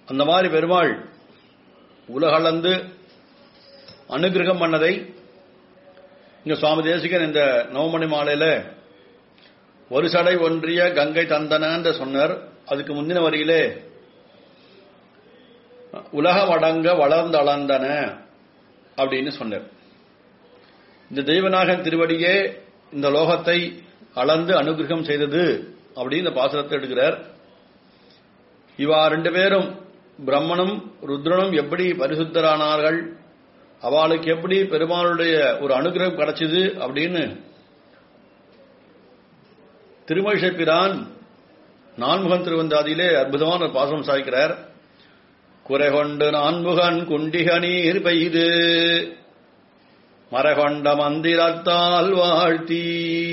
அந்த மாதிரி பெருமாள் உலகளந்து அனுகிரகம் பண்ணதை இங்க சுவாமி தேசிகன் இந்த நவமணி மாலையில ஒரு சடை ஒன்றிய கங்கை தந்தன சொன்னார் அதுக்கு முந்தின வரியிலே உலகம் அடங்க வளர்ந்து அளந்தன அப்படின்னு சொன்னார் இந்த தெய்வநாகன் திருவடியே இந்த லோகத்தை அளந்து அனுகிரகம் செய்தது அப்படின்னு இந்த பாசுரத்தை எடுக்கிறார் இவா ரெண்டு பேரும் பிரம்மனும் ருத்ரனும் எப்படி பரிசுத்தரானார்கள் அவளுக்கு எப்படி பெருமாளுடைய ஒரு அனுகிரகம் கிடைச்சது அப்படின்னு திருமழிசைப்பிரான் நான்முகன் திருவந்தாதியிலே அற்புதமான ஒரு பாசனம் சாய்க்கிறார் குறை கொண்டு நான்முகன் குண்டிக நீர் பெய்து மரகொண்ட மந்திரத்தால் வாழ்த்தி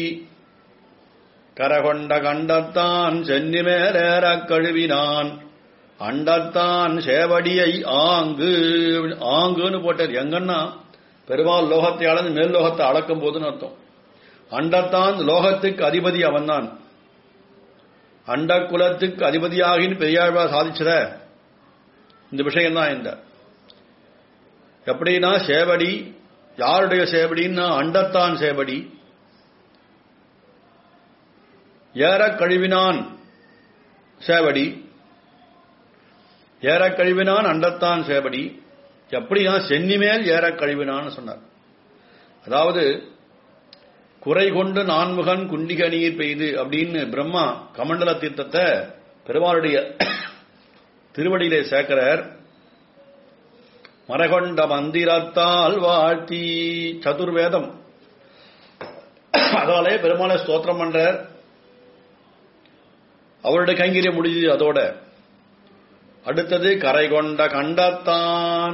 கரகொண்ட கண்டத்தான் சென்னி மேலேறக் கழுவினான் அண்டத்தான் சேவடியை ஆங்கு ஆங்குன்னு போட்டார் எங்கன்னா பெருமாள் லோகத்தை அளந்து மேல் லோகத்தை அளக்கும் போதுன்னு அர்த்தம் அண்டத்தான் லோகத்துக்கு அதிபதி அவன்தான் அண்ட குலத்துக்கு அதிபதியாகின்னு பெரியாழ்வா சாதிச்சத இந்த விஷயம் தான் இந்த எப்படின்னா சேவடி யாருடைய சேவடின்னா அண்டத்தான் சேவடி ஏற கழுவினான் சேவடி ஏற கழுவினான் அண்டத்தான் சேவடி எப்படின்னா சென்னி மேல் ஏற கழுவினான்னு சொன்னார் அதாவது குறை கொண்டு நான்முகன் குண்டிக நீர் பெய்து அப்படின்னு பிரம்மா கமண்டல தீர்த்தத்தை பெருமாளுடைய திருவடியிலே சேர்க்கிறார் மரகொண்ட மந்திரத்தால் வாழ்த்தி சதுர்வேதம் அதாலே பெருமாளை ஸ்தோத்திரம் பண்றார் அவருடைய கைங்கரியம் முடிஞ்சது அதோட அடுத்தது கரை கொண்ட கண்டத்தான்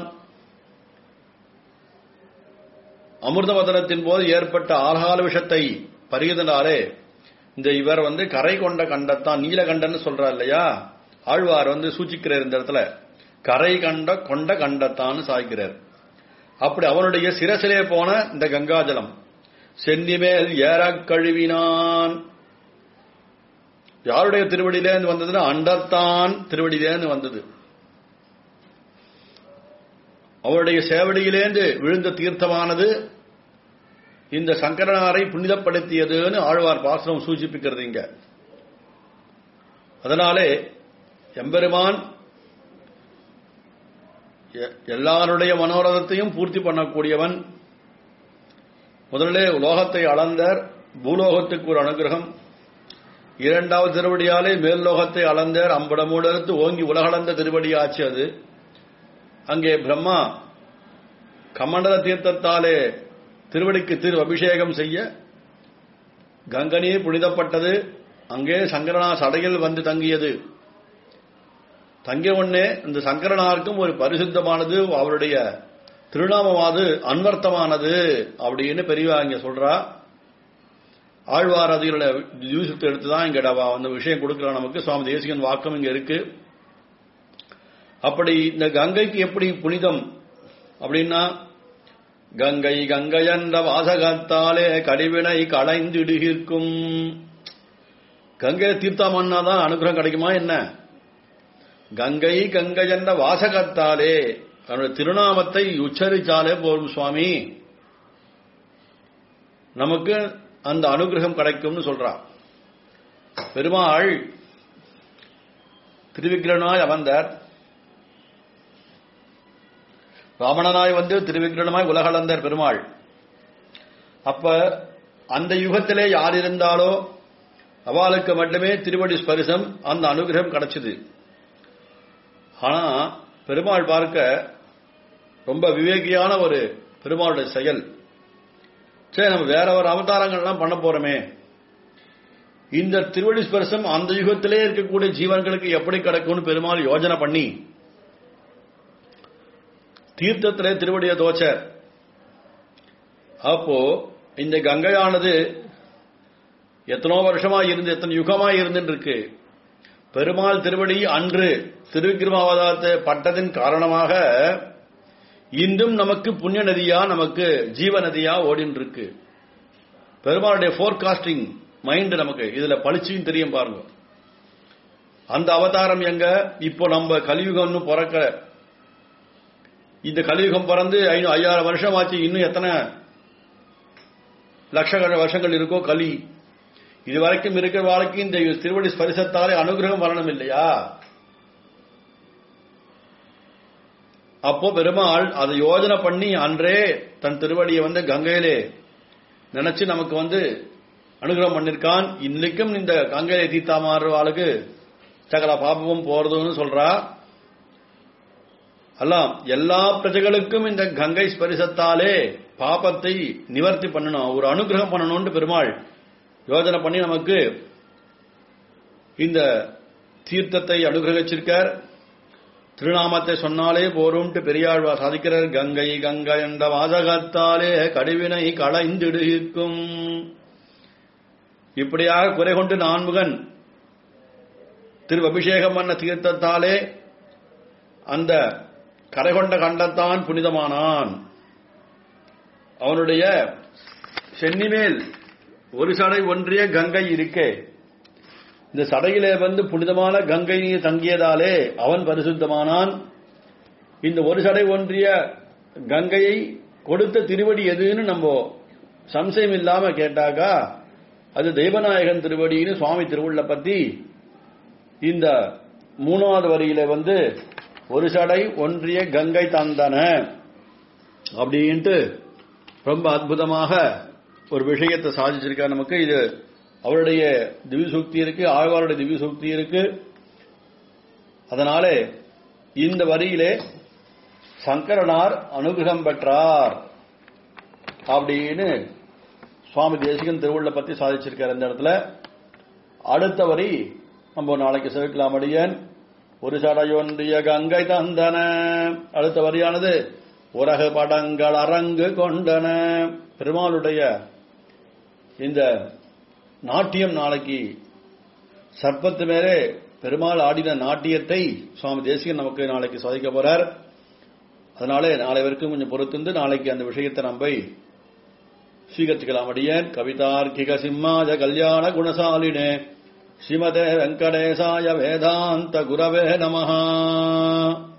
அமிர்தவதனத்தின் போது ஏற்பட்ட ஆகால விஷத்தை பருகினாலே இந்த இவர் வந்து கரை கொண்ட கண்டத்தான் நீலகண்டன்னு சொல்றார் இல்லையா ஆழ்வார் வந்து சூச்சிக்கிறார் இந்த இடத்துல கரை கண்ட கொண்ட கண்டத்தான்னு சாய்க்கிறார் அப்படி அவனுடைய சிரசிலே போன இந்த கங்காஜலம் சென்னிமேல் ஏற கழுவினான் யாருடைய திருவடியிலேருந்து வந்ததுன்னா அண்டத்தான் திருவடியிலேருந்து வந்தது அவருடைய சேவடியிலேந்து விழுந்த தீர்த்தமானது இந்த சங்கரனாரை புனிதப்படுத்தியதுன்னு ஆழ்வார் பாசனம் சூச்சிப்பிக்கிறது இங்க அதனாலே எம்பெருமான் எல்லாருடைய மனோரதத்தையும் பூர்த்தி பண்ணக்கூடியவன் முதலிலே லோகத்தை அளந்தார் பூலோகத்துக்கு ஒரு அனுகிரகம் இரண்டாவது திருவடியாலே மேல் லோகத்தை அளந்தார் அம்படமூடத்து ஓங்கி உலகளந்த திருவடியாச்சு அது அங்கே பிரம்மா கமண்டல தீர்த்தத்தாலே திருவடிக்கு திரு அபிஷேகம் செய்ய கங்கனீர் புனிதப்பட்டது அங்கே சங்கரனா சடையில் வந்து தங்கியது தங்கிய உடனே இந்த சங்கரனாருக்கும் ஒரு பரிசுத்தமானது அவருடைய திருநாமமானது அன்வர்த்தமானது அப்படின்னு பெரியவா இங்க சொல்றா ஆழ்வார் அதிகளோட யூசத்தை எடுத்து தான் இங்க அந்த விஷயம் கொடுக்கிற நமக்கு சுவாமி தேசிகன் வாக்கம் இங்க இருக்கு அப்படி இந்த கங்கைக்கு எப்படி புனிதம் அப்படின்னா கங்கை கங்கையன்ற வாசகத்தாலே கடிவினை களைந்திடுகிற்கும் கங்கை தீர்த்தமன்னா தான் அனுகிரகம் கிடைக்குமா என்ன கங்கை கங்கை என்ற வாசகத்தாலே தன்னுடைய திருநாமத்தை உச்சரித்தாலே போரும் சுவாமி நமக்கு அந்த அனுகிரகம் கிடைக்கும்னு சொல்றார் பெருமாள் திருவிக்கிரனாய் அமர்ந்தார் ராவணனாய் வந்து திருவிக்கிரணமாய் உலகளந்தார் பெருமாள் அப்ப அந்த யுகத்திலே யார் இருந்தாலோ அவளுக்கு மட்டுமே திருவடி ஸ்பரிசம் அந்த அனுகிரகம் கிடைச்சது ஆனா பெருமாள் பார்க்க ரொம்ப விவேகியான ஒரு பெருமாளுடைய செயல் சரி நம்ம வேற ஒரு அவதாரங்கள்லாம் பண்ண போறோமே இந்த திருவடி ஸ்பர்சம் அந்த யுகத்திலே இருக்கக்கூடிய ஜீவன்களுக்கு எப்படி கிடைக்கும்னு பெருமாள் யோஜனை பண்ணி தீர்த்தத்திலே திருவடியை தோச்சார் அப்போ இந்த கங்கையானது எத்தனோ வருஷமா இருந்து எத்தனை யுகமா இருந்துட்டு இருக்கு பெருமாள் திருவடி அன்று திருவிக்கிரமாவதாரத்தை பட்டதின் காரணமாக இன்றும் நமக்கு புண்ணிய நதியா நமக்கு ஜீவ நதியா ஓடின்னு இருக்கு பெருமாளுடைய போர்காஸ்டிங் மைண்ட் நமக்கு இதுல பளிச்சுன்னு தெரியும் பாருங்க அந்த அவதாரம் எங்க இப்போ நம்ம கலியுகம்னு பிறக்க இந்த கலியுகம் பிறந்து ஐநூ ஐயாயிரம் வருஷம் ஆச்சு இன்னும் எத்தனை லட்சக்கண வருஷங்கள் இருக்கோ கலி இது வரைக்கும் இருக்கிற வாழ்க்கை இந்த திருவடி ஸ்பரிசத்தாலே அனுகிரகம் வரணும் இல்லையா அப்போ பெருமாள் அதை யோஜனை பண்ணி அன்றே தன் திருவடியை வந்து கங்கையிலே நினைச்சு நமக்கு வந்து அனுகிரகம் பண்ணிருக்கான் இன்னைக்கும் இந்த கங்கையிலே தீத்தா மாறுவாளுக்கு சகல பாபமும் போறதுன்னு சொல்றா எல்லாம் எல்லா பிரஜைகளுக்கும் இந்த கங்கை ஸ்பரிசத்தாலே பாபத்தை நிவர்த்தி பண்ணணும் ஒரு அனுகிரகம் பண்ணணும்னு பெருமாள் யோஜனை பண்ணி நமக்கு இந்த தீர்த்தத்தை அனுகிரகிச்சிருக்கார் திருநாமத்தை சொன்னாலே போரும்ட்டு பெரியாழ்வா சாதிக்கிறார் கங்கை கங்கை என்ற வாசகத்தாலே கடுவினை களைந்திடுக்கும் இப்படியாக குறை கொண்டு நான்முகன் திரு அபிஷேகம் பண்ண தீர்த்தத்தாலே அந்த கரை கொண்ட கண்டத்தான் புனிதமானான் அவனுடைய சென்னிமேல் ஒரு சடை ஒன்றிய கங்கை இருக்கே இந்த சடையிலே வந்து புனிதமான கங்கை நீர் தங்கியதாலே அவன் பரிசுத்தமானான் இந்த ஒரு சடை ஒன்றிய கங்கையை கொடுத்த திருவடி எதுன்னு நம்ம சம்சயம் இல்லாம கேட்டாக்கா அது தெய்வநாயகன் திருவடின்னு சுவாமி திருவுள்ள பத்தி இந்த மூணாவது வரியில வந்து ஒரு சடை ஒன்றிய கங்கை தந்தன அப்படின்ட்டு ரொம்ப அற்புதமாக ஒரு விஷயத்தை சாதிச்சிருக்கார் நமக்கு இது அவருடைய திவ்ய சுக்தி இருக்கு ஆழ்வாருடைய திவ்ய சுக்தி இருக்கு அதனாலே இந்த வரியிலே சங்கரனார் அனுகிரகம் பெற்றார் அப்படின்னு சுவாமி தேசிகன் திருவுள்ள பத்தி சாதிச்சிருக்கார் இந்த இடத்துல அடுத்த வரி நம்ம நாளைக்கு சேர்க்கலாம் அடியன் ஒரு சடையொன்றிய கங்கை தந்தன அடுத்த வரியானது உலக படங்கள் அரங்கு கொண்டன பெருமாளுடைய இந்த நாட்டியம் நாளைக்கு சர்ப்பத்து மேலே பெருமாள் ஆடின நாட்டியத்தை சுவாமி தேசிகன் நமக்கு நாளைக்கு சாதிக்க போறார் அதனாலே நாளை வரைக்கும் கொஞ்சம் பொறுத்திருந்து நாளைக்கு அந்த விஷயத்தை நம்ம ஸ்வீகரிச்சுக்கலாம் அடியேன் கவிதார்க்கிக சிம்மாஜ கல்யாண குணசாலினே ஸ்ரீமதே வெங்கடேசாய வேதாந்த குரவே நமஹா